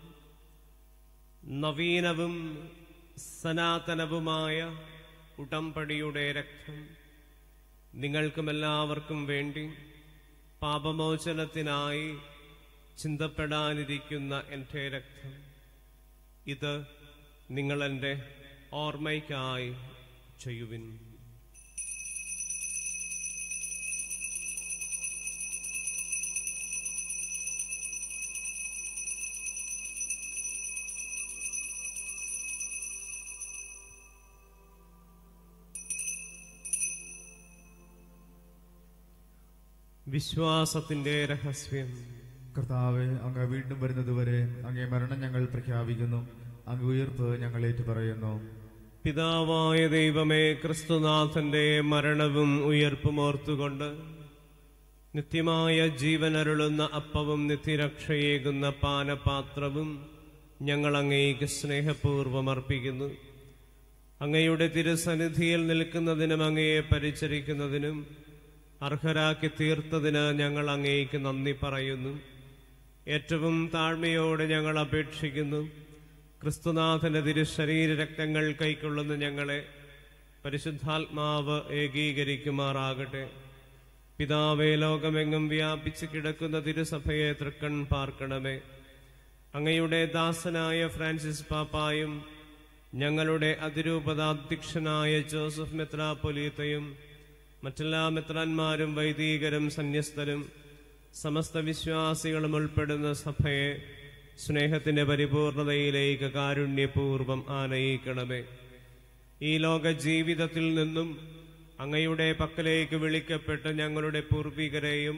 നവീനവും സനാതനവുമായ ഉടമ്പടിയുടെ രക്തം നിങ്ങൾക്കും എല്ലാവർക്കും വേണ്ടി പാപമോചനത്തിനായി ചിന്തപ്പെടാനിരിക്കുന്ന എൻ്റെ രക്തം ഇത് നിങ്ങൾ എൻ്റെ ഓർമ്മയ്ക്കായി ചെയ്യുവിൻ വിശ്വാസത്തിന്റെ രഹസ്യം കർത്താവെ അങ്ങ് വീണ്ടും വരുന്നതുവരെ അങ്ങേ മരണം ഞങ്ങൾ പ്രഖ്യാപിക്കുന്നു അങ്ങ് ഉയർപ്പ് ഞങ്ങൾ ഏറ്റുപറയുന്നു പിതാവായ ദൈവമേ ക്രിസ്തുനാഥന്റെ മരണവും ഉയർപ്പും ഓർത്തുകൊണ്ട് നിത്യമായ ജീവനരുളുന്ന അപ്പവും നിത്യരക്ഷയേകുന്ന പാനപാത്രവും ഞങ്ങൾ അങ്ങേക്ക് സ്നേഹപൂർവ്വം അർപ്പിക്കുന്നു അങ്ങയുടെ തിരുസന്നിധിയിൽ നിൽക്കുന്നതിനും അങ്ങയെ പരിചരിക്കുന്നതിനും അർഹരാക്കി തീർത്തതിന് ഞങ്ങൾ അങ്ങേക്ക് നന്ദി പറയുന്നു ഏറ്റവും താഴ്മയോടെ ഞങ്ങൾ അപേക്ഷിക്കുന്നു ക്രിസ്തുനാഥന്റെ തിരുശരീര രക്തങ്ങൾ കൈക്കൊള്ളുന്ന ഞങ്ങളെ പരിശുദ്ധാത്മാവ് ഏകീകരിക്കുമാറാകട്ടെ പിതാവേ ലോകമെങ്ങും വ്യാപിച്ചു കിടക്കുന്ന തിരുസഭയെ തൃക്കൺ പാർക്കണമേ അങ്ങയുടെ ദാസനായ ഫ്രാൻസിസ് പാപ്പായും ഞങ്ങളുടെ അതിരൂപതാധ്യക്ഷനായ ജോസഫ് മെത്രാപൊലീത്തയും മറ്റെല്ലാ മെത്രാന്മാരും വൈദികരും സന്യസ്തരും സമസ്ത വിശ്വാസികളും ഉൾപ്പെടുന്ന സഭയെ സ്നേഹത്തിന്റെ പരിപൂർണതയിലേക്ക് കാരുണ്യപൂർവം ആനയിക്കണമേ ഈ ലോക ജീവിതത്തിൽ നിന്നും അങ്ങയുടെ പക്കലേക്ക് വിളിക്കപ്പെട്ട ഞങ്ങളുടെ പൂർവികരെയും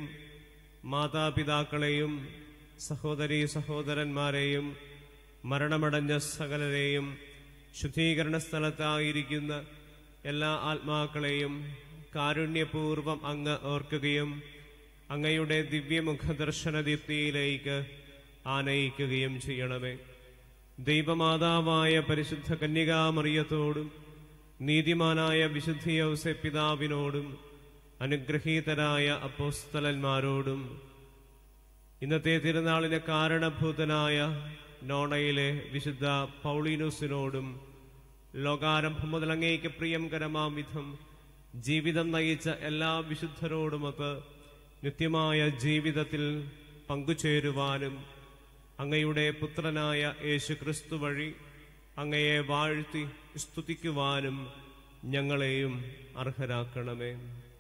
മാതാപിതാക്കളെയും സഹോദരീ സഹോദരന്മാരെയും മരണമടഞ്ഞ സകലരെയും ശുദ്ധീകരണ സ്ഥലത്തായിരിക്കുന്ന എല്ലാ ആത്മാക്കളെയും കാരുണ്യപൂർവം അങ്ങ് ഓർക്കുകയും അങ്ങയുടെ ദിവ്യമുഖദർശന ദീപ്തിയിലേക്ക് ആനയിക്കുകയും ചെയ്യണമേ ദൈവമാതാവായ പരിശുദ്ധ കന്യകാമറിയത്തോടും നീതിമാനായ വിശുദ്ധ യൗസെ പിതാവിനോടും അനുഗ്രഹീതരായ അപ്പോസ്തലന്മാരോടും ഇന്നത്തെ തിരുനാളിന് കാരണഭൂതനായ നോണയിലെ വിശുദ്ധ പൗളീനൂസിനോടും ലോകാരംഭം മുതൽ അങ്ങേക്ക് പ്രിയംകരമാം വിധം ജീവിതം നയിച്ച എല്ലാ വിശുദ്ധരോടുമൊത്ത് നിത്യമായ ജീവിതത്തിൽ പങ്കുചേരുവാനും അങ്ങയുടെ പുത്രനായ യേശു ക്രിസ്തു വഴി അങ്ങയെ വാഴ്ത്തി സ്തുതിക്കുവാനും ഞങ്ങളെയും അർഹരാക്കണമേ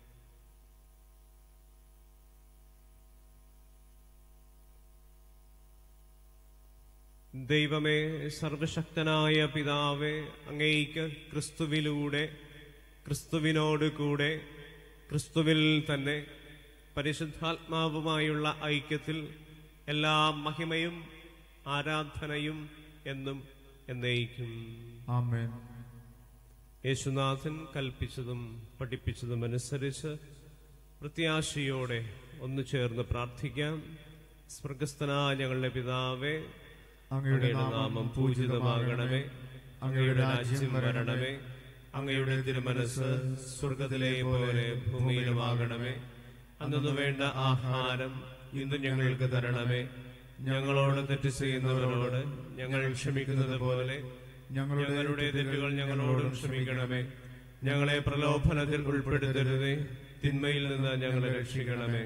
ദൈവമേ സർവശക്തനായ പിതാവേ അങ്ങേക്ക് ക്രിസ്തുവിലൂടെ ക്രിസ്തുവിനോട് കൂടെ ക്രിസ്തുവിൽ തന്നെ പരിശുദ്ധാത്മാവുമായുള്ള ഐക്യത്തിൽ എല്ലാ മഹിമയും ആരാധനയും എന്നും എന്നേക്കും ആമേൻ യേശുനാഥൻ കൽപ്പിച്ചതും പഠിപ്പിച്ചതും അനുസരിച്ച് പ്രത്യാശയോടെ ഒന്നു ചേർന്ന് പ്രാർത്ഥിക്കാം സ്വർഗസ്ഥനായ ഞങ്ങളുടെ പിതാവേ അങ്ങയുടെ അങ്ങയുടെ നാമം പൂജിതമാകണമേ അങ്ങയുടെ രാജ്യം വരണമേ അങ്ങയുടെ തിരുമനസ് സ്വർഗത്തിലെ പോലെ ഭൂമിയിലുമാകണമേ അന്നു വേണ്ട ആഹാരം ഇന്ന് ഞങ്ങൾക്ക് തരണമേ ഞങ്ങളോട് തെറ്റ് ചെയ്യുന്നവരോട് ഞങ്ങൾ ക്ഷമിക്കുന്നത് പോലെ ഞങ്ങളുടെ തെറ്റുകൾ ഞങ്ങളോടും ക്ഷമിക്കണമേ ഞങ്ങളെ പ്രലോഭനത്തിൽ ഉൾപ്പെടുത്തരുതേ തിന്മയിൽ നിന്ന് ഞങ്ങളെ രക്ഷിക്കണമേ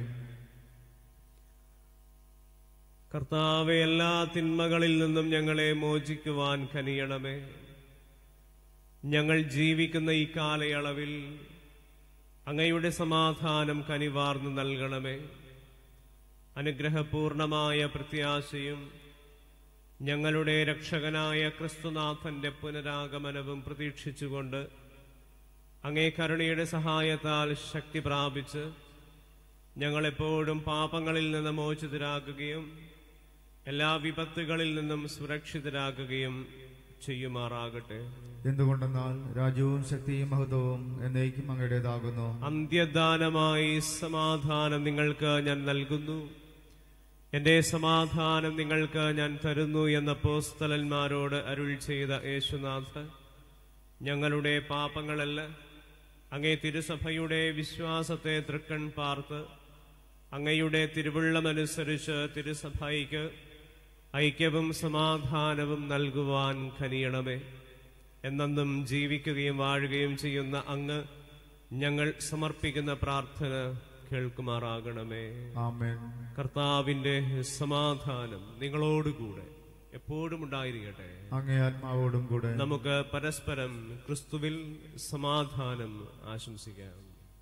കർത്താവെ എല്ലാ തിന്മകളിൽ നിന്നും ഞങ്ങളെ മോചിക്കുവാൻ കനിയണമേ ഞങ്ങൾ ജീവിക്കുന്ന ഈ കാലയളവിൽ അങ്ങയുടെ സമാധാനം കനിവാർന്നു നൽകണമേ അനുഗ്രഹപൂർണമായ പ്രത്യാശയും ഞങ്ങളുടെ രക്ഷകനായ ക്രിസ്തുനാഥന്റെ പുനരാഗമനവും പ്രതീക്ഷിച്ചുകൊണ്ട് അങ്ങേ കരുണയുടെ സഹായത്താൽ ശക്തി പ്രാപിച്ച് ഞങ്ങളെപ്പോഴും പാപങ്ങളിൽ നിന്ന് മോചിതരാകുകയും എല്ലാ വിപത്തുകളിൽ നിന്നും സുരക്ഷിതരാകുകയും ചെയ്യുമാറാകട്ടെ എന്തുകൊണ്ടെന്നാൽ രാജ്യവും ശക്തിയും മഹത്വവും എന്നേക്കും അങ്ങയുടേതാകുന്നു അന്ത്യദാനമായി സമാധാനം നിങ്ങൾക്ക് ഞാൻ നൽകുന്നു എന്റെ സമാധാനം നിങ്ങൾക്ക് ഞാൻ തരുന്നു എന്ന പോസ്തലന്മാരോട് അരുൾ ചെയ്ത യേശുനാഥ് ഞങ്ങളുടെ പാപങ്ങളല്ല അങ്ങേ തിരുസഭയുടെ വിശ്വാസത്തെ തൃക്കൺ പാർത്ത് അങ്ങയുടെ തിരുവുള്ളമനുസരിച്ച് തിരുസഭയ്ക്ക് ഐക്യവും സമാധാനവും നൽകുവാൻ കനിയണമേ എന്നെന്നും ജീവിക്കുകയും വാഴുകയും ചെയ്യുന്ന അങ്ങ് ഞങ്ങൾ സമർപ്പിക്കുന്ന പ്രാർത്ഥന കേൾക്കുമാറാകണമേ ആമേൻ കർത്താവിന്റെ സമാധാനം നിങ്ങളോടുകൂടെ എപ്പോഴും ഉണ്ടായിരിക്കട്ടെ അങ്ങേ ആത്മാവോടും കൂടെ നമുക്ക് പരസ്പരം ക്രിസ്തുവിൽ സമാധാനം ആശംസിക്കാം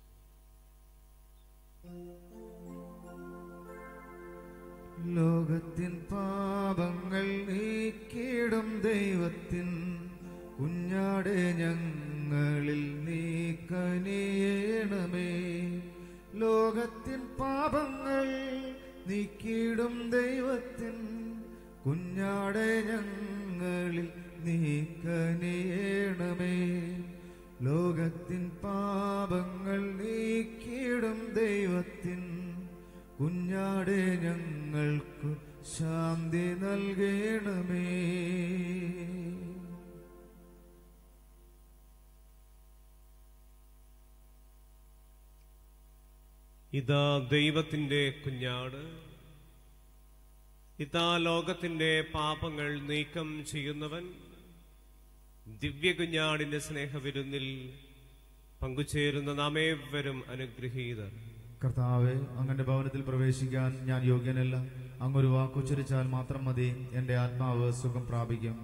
ലോകത്തിൻ പാപങ്ങൾ നീക്കിടും ദൈവത്തിൻ കുഞ്ഞാടെ ഞങ്ങളിൽ നീ കനിയണമേ ലോകത്തിൻ പാപങ്ങൾ നീക്കിയിടും ദൈവത്തിൻ കുഞ്ഞാടെ ഞങ്ങളിൽ നീക്കനേണമേ ലോകത്തിൻ പാപങ്ങൾ നീക്കിയിടും ദൈവത്തിൻ കുഞ്ഞാടെ ഞങ്ങൾക്കു ശാന്തി നൽകണമേ ഇതാ ദൈവത്തിന്റെ കുഞ്ഞാട് ഇതാ ലോകത്തിന്റെ പാപങ്ങൾ നീക്കം ചെയ്യുന്നവൻ ദിവ്യ കുഞ്ഞാടിന്റെ സ്നേഹവിരുന്നിൽ പങ്കുചേരുന്ന നാമേവരും അനുഗ്രഹീതർ കർത്താവെ അങ്ങന്റെ ഭവനത്തിൽ പ്രവേശിക്കാൻ ഞാൻ യോഗ്യനല്ല അങ്ങൊരു വാക്കുച്ചരിച്ചാൽ മാത്രം മതി എന്റെ ആത്മാവ് സുഖം പ്രാപിക്കും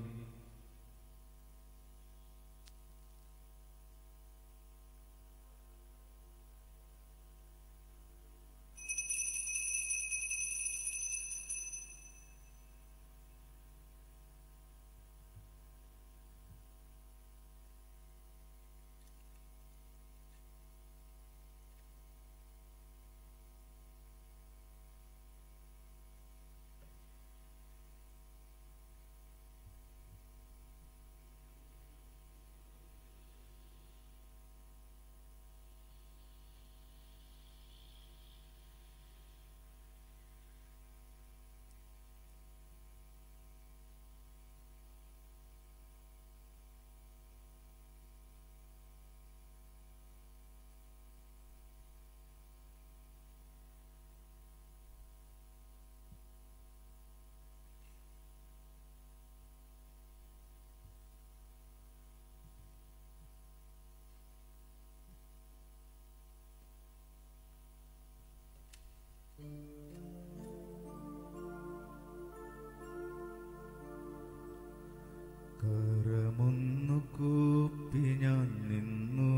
കരമൊന്നു കൂപ്പി ഞാൻ നിന്നു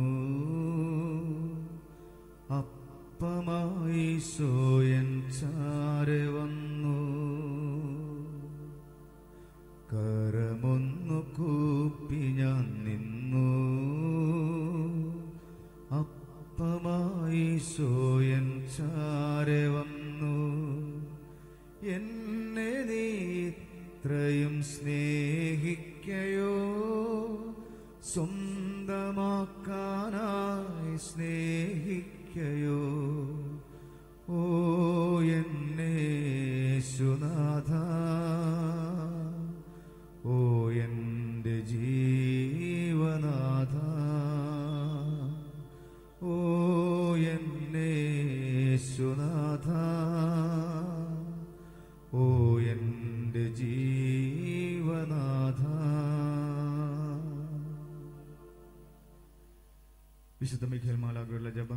അപ്പമായി സോയൻ ചാരെ വന്നു കരമൊന്നു കൂപ്പി ഞാൻ നിന്നു അപ്പമായി സോയൻ ചാരെ വന്നു എന്നെ നീ ഇത്രയും സ്നേഹിക്കയോ സ്വന്തമാക്കാനായി സ്നേഹിക്കയോ ഓ എന്നെ സുനാഥ ഓ എൻ്റെ ജീവനാഥ ഓ എന്നെ സുനാഥ ഓ എൻ്റെ ജീവനാഥ വിശുദ്ധ മിഖേൽ മാലാഖയുടെ ജപം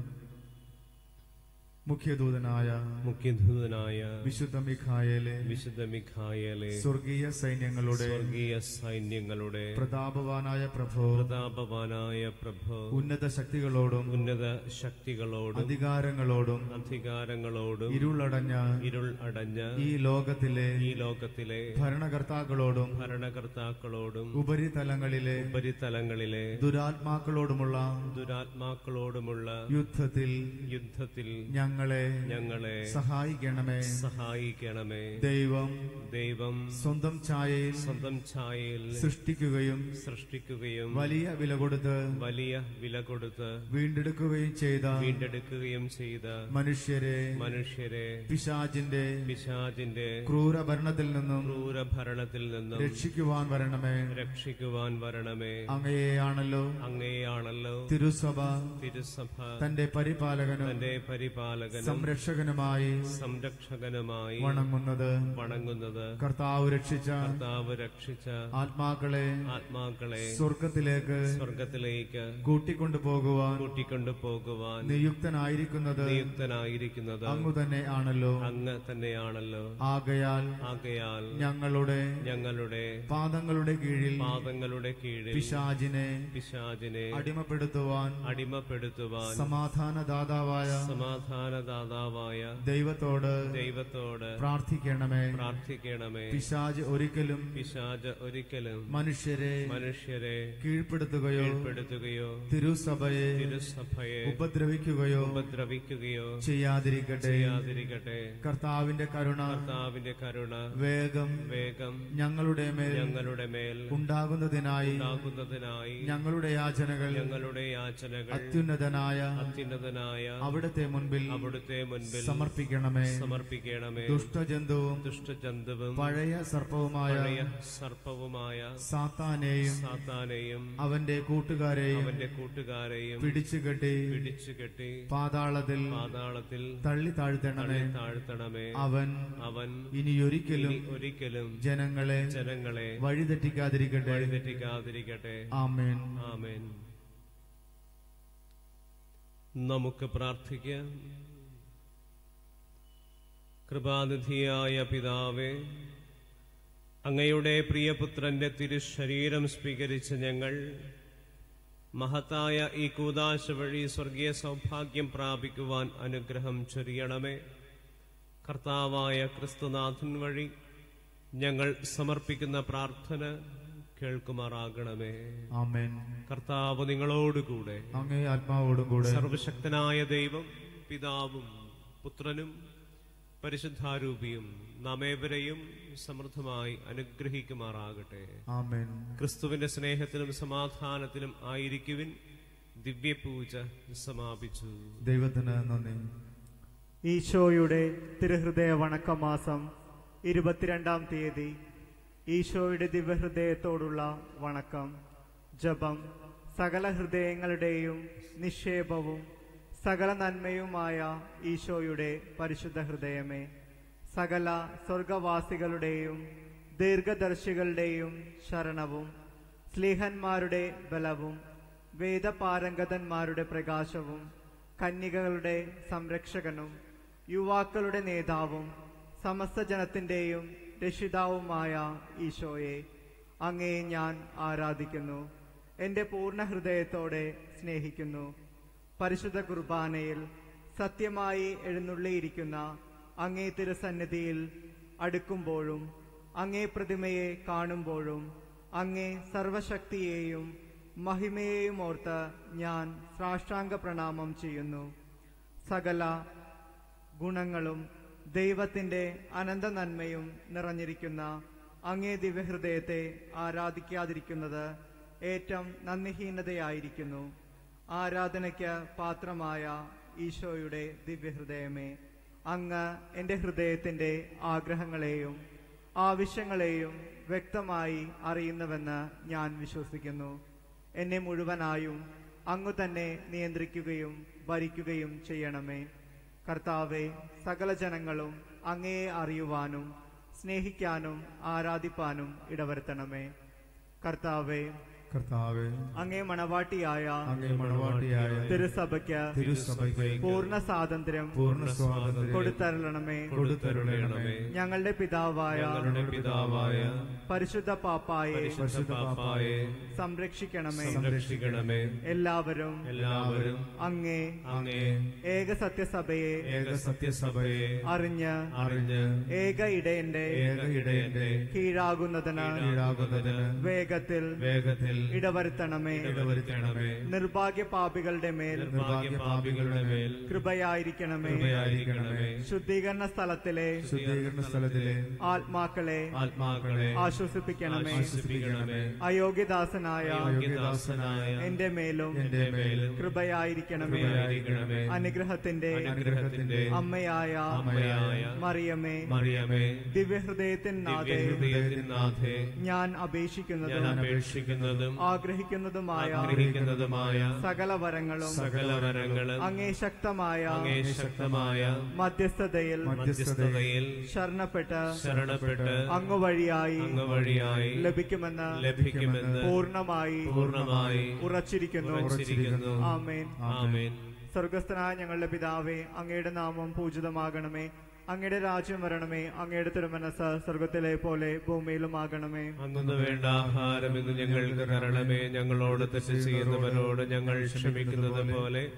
മുഖ്യദൂതനായ മുഖ്യദൂതനായ വിശുദ്ധ മിഖായേലെ വിശുദ്ധ മിഖായലെ സ്വർഗീയ സൈന്യങ്ങളുടെ സ്വർഗീയ സൈന്യങ്ങളുടെ പ്രതാപവാനായ പ്രഭു പ്രതാപവാനായ പ്രഭു ഉന്നത ശക്തികളോടും ഉന്നത ശക്തികളോടും അധികാരങ്ങളോടും അധികാരങ്ങളോടും ഇരുളടഞ്ഞ ഇരുൾ അടഞ്ഞ ഈ ലോകത്തിലെ ഈ ലോകത്തിലെ ഭരണകർത്താക്കളോടും ഭരണകർത്താക്കളോടും ഉപരിതലങ്ങളിലെ ഉപരിതലങ്ങളിലെ ദുരാത്മാക്കളോടുമുള്ള ദുരാത്മാക്കളോടുമുള്ള യുദ്ധത്തിൽ യുദ്ധത്തിൽ ഞങ്ങളെ ഞങ്ങളെ സഹായിക്കണമേ സഹായിക്കണമേ ദൈവം ദൈവം സ്വന്തം ഛായയിൽ സ്വന്തം ഛായയിൽ സൃഷ്ടിക്കുകയും സൃഷ്ടിക്കുകയും വലിയ വില കൊടുത്ത് വലിയ വില കൊടുത്ത് വീണ്ടെടുക്കുകയും ചെയ്ത വീണ്ടെടുക്കുകയും ചെയ്ത മനുഷ്യരെ മനുഷ്യരെ പിശാചിന്റെ പിശാചിന്റെ ക്രൂരഭരണത്തിൽ നിന്നും ക്രൂരഭരണത്തിൽ നിന്നും രക്ഷിക്കുവാൻ വരണമേ രക്ഷിക്കുവാൻ വരണമേ അങ്ങയെയാണല്ലോ അങ്ങേയാണല്ലോ തിരുസഭ തിരുസഭ തന്റെ പരിപാലകനും തന്റെ പരിപാലകനും സംരക്ഷകനുമായി സംരക്ഷകനുമായി വണങ്ങുന്നത് വണങ്ങുന്നത് കർത്താവ് രക്ഷിച്ച കർത്താവ് രക്ഷിച്ച ആത്മാക്കളെ ആത്മാക്കളെ സ്വർഗത്തിലേക്ക് സ്വർഗത്തിലേക്ക് കൂട്ടിക്കൊണ്ടു പോകുവാൻ കൂട്ടിക്കൊണ്ടു പോകുവാൻ നിയുക്തനായിരിക്കുന്നത് നിയുക്തനായിരിക്കുന്നത് അങ്ങു തന്നെ ആണല്ലോ അങ്ങ് തന്നെയാണല്ലോ ആകയാൽ ആകയാൽ ഞങ്ങളുടെ ഞങ്ങളുടെ പാദങ്ങളുടെ കീഴിൽ പാദങ്ങളുടെ കീഴിൽ പിശാചിനെ പിശാചിനെ അടിമപ്പെടുത്തുവാൻ അടിമപ്പെടുത്തുവാൻ സമാധാനദാതാവായ സമാധാന സമാധാനദാതാവായ ദൈവത്തോട് ദൈവത്തോട് പ്രാർത്ഥിക്കണമേ പ്രാർത്ഥിക്കണമേ പിശാജ് ഒരിക്കലും പിശാജ് ഒരിക്കലും മനുഷ്യരെ മനുഷ്യരെ കീഴ്പ്പെടുത്തുകയോ കീഴ്പ്പെടുത്തുകയോ തിരുസഭയെ തിരുസഭയെ ഉപദ്രവിക്കുകയോ ഉപദ്രവിക്കുകയോ ചെയ്യാതിരിക്കട്ടെ ചെയ്യാതിരിക്കട്ടെ കർത്താവിന്റെ കരുണ കർത്താവിന്റെ കരുണ വേഗം വേഗം ഞങ്ങളുടെ മേൽ ഞങ്ങളുടെ മേൽ ഉണ്ടാകുന്നതിനായി ഉണ്ടാകുന്നതിനായി ഞങ്ങളുടെ യാചനകൾ ഞങ്ങളുടെ യാചനകൾ അത്യുന്നതനായ അത്യുന്നതനായ അവിടുത്തെ മുൻപിൽ അവിടുത്തെ മുൻപിൽ സമർപ്പിക്കണമേ സമർപ്പിക്കണമേ ദുഷ്ടജന്തുവും ദുഷ്ടജന്തുവും പഴയ സർപ്പവുമായ പഴയ സർപ്പവുമായ സാത്താനെയും സാത്താനെയും അവന്റെ കൂട്ടുകാരെയും അവന്റെ കൂട്ടുകാരെയും പിടിച്ചുകെട്ടി പിടിച്ചുകെട്ടി പാതാളത്തിൽ പാതാളത്തിൽ തള്ളി താഴ്ത്തണമേ തള്ളി താഴ്ത്തണമേ അവൻ അവൻ ഇനിയൊരിക്കലും ഇനി ഒരിക്കലും ജനങ്ങളെ ജനങ്ങളെ വഴിതെറ്റിക്കാതിരിക്കട്ടെ വഴിതെറ്റിക്കാതിരിക്കട്ടെ ആമേൻ ആമേൻ നമുക്ക് പ്രാർത്ഥിക്കാം കൃപാനിധിയായ പിതാവേ അങ്ങയുടെ പ്രിയപുത്രന്റെ തിരുശരീരം സ്വീകരിച്ച ഞങ്ങൾ മഹത്തായ ഈ കൂതാശ വഴി സ്വർഗീയ സൗഭാഗ്യം പ്രാപിക്കുവാൻ അനുഗ്രഹം ചൊരിയണമേ കർത്താവായ ക്രിസ്തുനാഥൻ വഴി ഞങ്ങൾ സമർപ്പിക്കുന്ന പ്രാർത്ഥന കേൾക്കുമാറാകണമേ ആമേൻ കർത്താവ് നിങ്ങളോടുകൂടെ അങ്ങേ ആത്മാവോടും കൂടെ സർവശക്തനായ ദൈവം പിതാവും പുത്രനും പരിശുദ്ധാരൂപിയും നാമേവരെയും സമൃദ്ധമായി അനുഗ്രഹിക്കുമാറാകട്ടെ ആമേൻ ക്രിസ്തുവിന്റെ സ്നേഹത്തിലും സമാധാനത്തിലും ആയിരിക്കുവിൻ ദിവ്യപൂജ സമാപിച്ചു ദൈവത്തിന് നന്ദി ഈശോയുടെ തിരുഹൃദയ വണക്കമാസം ഇരുപത്തിരണ്ടാം തീയതി ഈശോയുടെ ദിവ്യഹൃദയത്തോടുള്ള വണക്കം ജപം സകല ഹൃദയങ്ങളുടെയും നിക്ഷേപവും സകല നന്മയുമായ ഈശോയുടെ പരിശുദ്ധ ഹൃദയമേ സകല സ്വർഗവാസികളുടെയും ദീർഘദർശികളുടെയും ശരണവും സ്ലീഹന്മാരുടെ ബലവും വേദപാരംഗതന്മാരുടെ പ്രകാശവും കന്യകകളുടെ സംരക്ഷകനും യുവാക്കളുടെ നേതാവും സമസ്ത ജനത്തിന്റെയും രക്ഷിതാവുമായ ഈശോയെ അങ്ങേ ഞാൻ ആരാധിക്കുന്നു എന്റെ പൂർണ്ണ ഹൃദയത്തോടെ സ്നേഹിക്കുന്നു പരിശുദ്ധ കുർബാനയിൽ സത്യമായി എഴുന്നള്ളിയിരിക്കുന്ന അങ്ങേ തിരുസന്നിധിയിൽ അടുക്കുമ്പോഴും അങ്ങേ പ്രതിമയെ കാണുമ്പോഴും അങ്ങേ സർവശക്തിയെയും മഹിമയെയും ഓർത്ത് ഞാൻ സാഷ്ടാംഗ പ്രണാമം ചെയ്യുന്നു സകല ഗുണങ്ങളും ദൈവത്തിന്റെ അനന്ത നന്മയും നിറഞ്ഞിരിക്കുന്ന അങ്ങേ ദിവ്യഹൃദയത്തെ ആരാധിക്കാതിരിക്കുന്നത് ഏറ്റവും നന്ദിഹീനതയായിരിക്കുന്നു ആരാധനയ്ക്ക് പാത്രമായ ഈശോയുടെ ദിവ്യഹൃദയമേ അങ്ങ് എൻ്റെ ഹൃദയത്തിന്റെ ആഗ്രഹങ്ങളെയും ആവശ്യങ്ങളെയും വ്യക്തമായി അറിയുന്നുവെന്ന് ഞാൻ വിശ്വസിക്കുന്നു എന്നെ മുഴുവനായും അങ്ങു തന്നെ നിയന്ത്രിക്കുകയും ഭരിക്കുകയും ചെയ്യണമേ കർത്താവെ സകല ജനങ്ങളും അങ്ങയെ അറിയുവാനും സ്നേഹിക്കാനും ആരാധിപ്പാനും ഇടവരുത്തണമേ കർത്താവെ കർത്താവെ അങ്ങേ മണവാട്ടിയായ അങ്ങേ മണവാട്ടിയായ തിരുസഭയ്ക്ക് തിരുസഭയ്ക്ക് പൂർണ്ണ സ്വാതന്ത്ര്യം പൂർണ്ണ സ്വാതന്ത്ര്യം കൊടുത്തരളണമേ കൊടുത്തരുളണമേ ഞങ്ങളുടെ പിതാവായ ഞങ്ങളുടെ പിതാവായ പരിശുദ്ധ പാപ്പായെ പരിശുദ്ധ പാപ്പായെ സംരക്ഷിക്കണമേ സംരക്ഷിക്കണമേ എല്ലാവരും എല്ലാവരും അങ്ങേ അങ്ങേ ഏക സത്യസഭയെ ഏക സത്യസഭയെ അറിഞ്ഞ് അറിഞ്ഞ് ഏക ഇടയന്റെ ഏക ഇടയന്റെ കീഴാകുന്നതിന് കീഴാകുന്നതിന് വേഗത്തിൽ വേഗത്തിൽ ഇടവരുത്തണമേ ഇടവരുത്തണമേ നിർഭാഗ്യ പാപികളുടെ മേൽ നിർഭാഗ്യ പാപികളുടെ മേൽ കൃപയായിരിക്കണമേ കൃപയായിരിക്കണമേ ശുദ്ധീകരണ സ്ഥലത്തിലെ ശുദ്ധീകരണ സ്ഥലത്തിലെ ആത്മാക്കളെ ആത്മാക്കളെ ആശ്വസിപ്പിക്കണമേ ആശ്വസിപ്പിക്കണമേ അയോഗ്യദാസനായ യോഗ്യദാസനായ എന്റെ മേലും എന്റെ മേലും കൃപയായിരിക്കണമേ കൃപയായിരിക്കണമേ അനുഗ്രഹത്തിന്റെ അനുഗ്രഹത്തിന്റെ അമ്മയായ അമ്മയായ മറിയമേ മറിയമേ ദിവ്യഹൃദയത്തിൻ നാഥേ ദിവ്യഹൃദയത്തിനാഥേ ഞാൻ അപേക്ഷിക്കുന്നതും ഞാൻ അപേക്ഷിക്കുന്നതും ആഗ്രഹിക്കുന്നതുമായ ആഗ്രഹിക്കുന്നതുമായ സകല വരങ്ങളും സകല വരങ്ങളും അങ്ങേ ശക്തമായ അങ്ങേ ശക്തമായ മധ്യസ്ഥതയിൽ മധ്യസ്ഥതയിൽ ശരണപ്പെട്ട് ശരണപ്പെട്ട് അങ്ങ് വഴിയായി അങ്ങ് വഴിയായി ലഭിക്കുമെന്ന് ലഭിക്കുമെന്ന് പൂർണ്ണമായി പൂർണ്ണമായി ഉറച്ചിരിക്കുന്നു ഉറച്ചിരിക്കുന്നു ആമേൻ ആമേൻ സ്വർഗസ്ഥനായ ഞങ്ങളുടെ പിതാവേ അങ്ങയുടെ നാമം പൂജിതമാകണമേ അങ്ങയുടെ രാജ്യം വരണമേ അങ്ങയുടെ തിരുമനസ് സ്വർഗത്തിലെ പോലെ ഭൂമിയിലും ആകണമേ അന്നു വേണ്ട ആഹാരം ഇന്ന് ഞങ്ങൾക്ക് തരണമേ ഞങ്ങളോട് തെറ്റ് ചെയ്യുന്നവരോട് ഞങ്ങൾ ക്ഷമിക്കുന്നത് പോലെ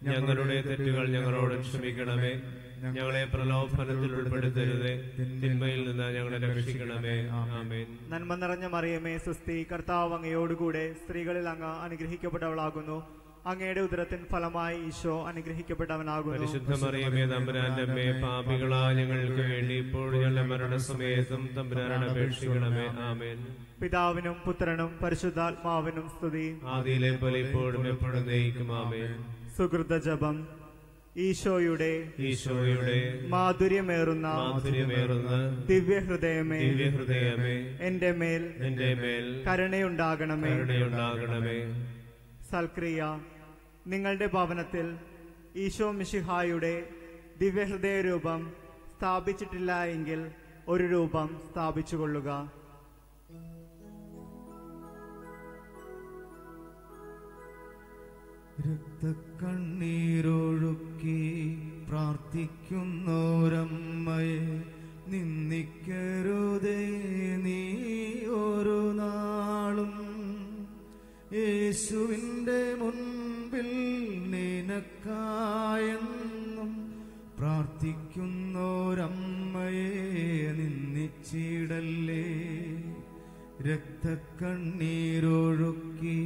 ഞങ്ങളുടെ തെറ്റുകൾ ഞങ്ങളോട് ക്ഷമിക്കണമേ ഞങ്ങളെ പ്രലോഭനത്തിൽ ഉൾപ്പെടുത്തരുതേ തിന്മയിൽ നിന്ന് ഞങ്ങളെ രക്ഷിക്കണമേ ആമേൻ നന്മ നിറഞ്ഞ മറിയമേ സുസ്തി കർത്താവ് അങ്ങയോടുകൂടെ സ്ത്രീകളിൽ അങ്ങ് അനുഗ്രഹിക്കപ്പെട്ടവളാകുന്നു അങ്ങയുടെ ഉദരത്തിൻ ഫലമായി ഈശോ അനുഗ്രഹിക്കപ്പെട്ടവനാകുന്നു പരിശുദ്ധ മറിയമേ തമ്പുരാന്റെ അമ്മേ പാപികളാ ഞങ്ങൾക്ക് വേണ്ടി ഇപ്പോൾ ഞങ്ങളുടെ മരണസമയത്തും തമ്പുരാനോട് അപേക്ഷിക്കണമേ ആമേൻ പിതാവിനും പുത്രനും പരിശുദ്ധാത്മാവിനും സ്തുതി ആദിയിലെ പോലെ ഇപ്പോഴും എപ്പോഴും നയിക്കും ആമേൻ സുഹൃത ജപം ഈശോയുടെ ഈശോയുടെ മാധുര്യമേറുന്ന മാധുര്യമേറുന്ന ദിവ്യഹൃദയമേ ദിവ്യഹൃദയമേ എന്റെ മേൽ എന്റെ മേൽ കരുണയുണ്ടാകണമേ കരുണയുണ്ടാകണമേ സൽക്രിയ നിങ്ങളുടെ ഭവനത്തിൽ ഈശോ മിശിഹായുടെ ദിവ്യഹൃദയ രൂപം സ്ഥാപിച്ചിട്ടില്ല എങ്കിൽ ഒരു രൂപം സ്ഥാപിച്ചുകൊള്ളുക രക്തക്കണ്ണീരൊഴുക്കി പ്രാർത്ഥിക്കുന്നോരമ്മയെ നിന്ദിക്കരുതേ നീ ഒരു നാളും യേശുവിൻ്റെ മുൻപിൽ നിനക്കായെന്നും പ്രാർത്ഥിക്കുന്നോരമ്മയെ നിന്ദിച്ചിടല്ലേ രക്തക്കണ്ണീരൊഴുക്കി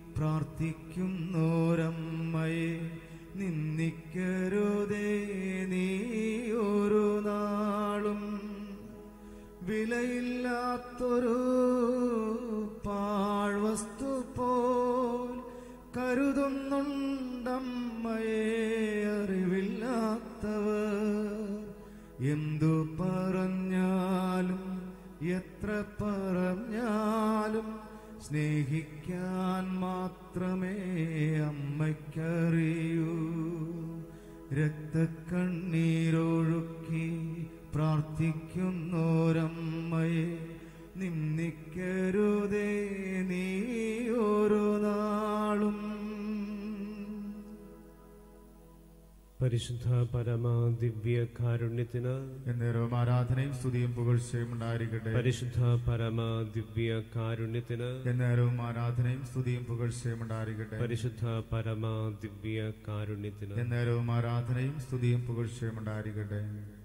പ്രാർത്ഥിക്കുന്നോരമ്മയെ നിന്ദിക്കരുതേ നീ ഒരു നാളും വിലയില്ലാത്തൊരു പാഴ്വസ്തു പോൽ കരുതുന്നുണ്ടമ്മയെ അറിവില്ലാത്തവർ എന്തു പറഞ്ഞാലും എത്ര പറഞ്ഞാലും സ്നേഹിക്കാൻ മാത്രമേ അമ്മയ്ക്കറിയൂ രക്തക്കണ്ണീരൊഴുക്കി പ്രാർത്ഥിക്കുന്നോരമ്മയെ നിന്ദിക്കരുതേ നീ ഒരു നാളും പരിശുദ്ധ പരമ ദിവ്യ കാരുണ്യത്തിന് എന്നേരവും ആരാധനയും സ്തുതിയും പുകഴ്ചയും ഉണ്ടായിരിക്കട്ടെ പരിശുദ്ധ പരമ ദിവ്യ കാരുണ്യത്തിന് എന്നേരവും ആരാധനയും സ്തുതിയും പുകഴ്ചയും ഉണ്ടായിരിക്കട്ടെ പരിശുദ്ധ പരമ ദിവ്യ കാരുണ്യത്തിന് എന്നേരവും ആരാധനയും സ്തുതിയും പുകഴ്ചയും ഉണ്ടായിരിക്കട്ടെ